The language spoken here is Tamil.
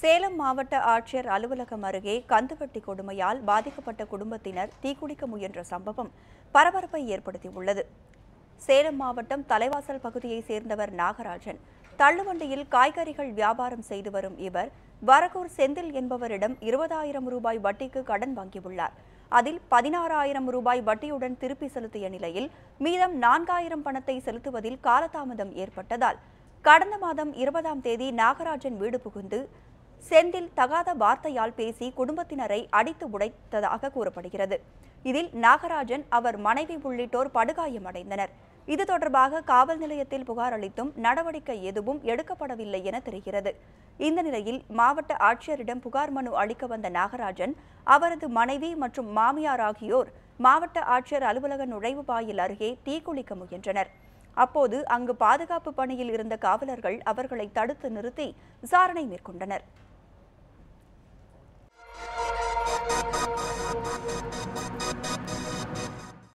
சேலம் மாவட்ட ஆட்சியர் அலுவலகம் அருகே கந்துவட்டி கொடுமையால் பாதிக்கப்பட்ட குடும்பத்தினர் தீக்குளிக்க முயன்ற சம்பவம் பரபரப்பை ஏற்படுத்தியுள்ளது சேலம் மாவட்டம் தலைவாசல் பகுதியைச் சேர்ந்தவர் நாகராஜன் தள்ளுவண்டியில் காய்கறிகள் வியாபாரம் செய்து வரும் இவர் வரகூர் செந்தில் என்பவரிடம் இருபதாயிரம் ரூபாய் வட்டிக்கு கடன் வாங்கியுள்ளார் அதில் பதினாறாயிரம் ரூபாய் வட்டியுடன் திருப்பி செலுத்திய நிலையில் மீதம் நான்காயிரம் பணத்தை செலுத்துவதில் காலதாமதம் ஏற்பட்டதால் கடந்த மாதம் இருபதாம் தேதி நாகராஜன் வீடு புகுந்து செந்தில் தகாத வார்த்தையால் பேசி குடும்பத்தினரை அடித்து உடைத்ததாக கூறப்படுகிறது இதில் நாகராஜன் அவர் மனைவி உள்ளிட்டோர் படுகாயமடைந்தனர் இது தொடர்பாக காவல் நிலையத்தில் புகார் அளித்தும் நடவடிக்கை எதுவும் எடுக்கப்படவில்லை என தெரிகிறது இந்த நிலையில் மாவட்ட ஆட்சியரிடம் புகார் மனு அளிக்க வந்த நாகராஜன் அவரது மனைவி மற்றும் மாமியார் ஆகியோர் மாவட்ட ஆட்சியர் அலுவலக நுழைவுவாயில் அருகே தீக்குளிக்க முயன்றனர் அப்போது அங்கு பாதுகாப்பு பணியில் இருந்த காவலர்கள் அவர்களை தடுத்து நிறுத்தி விசாரணை மேற்கொண்டனர்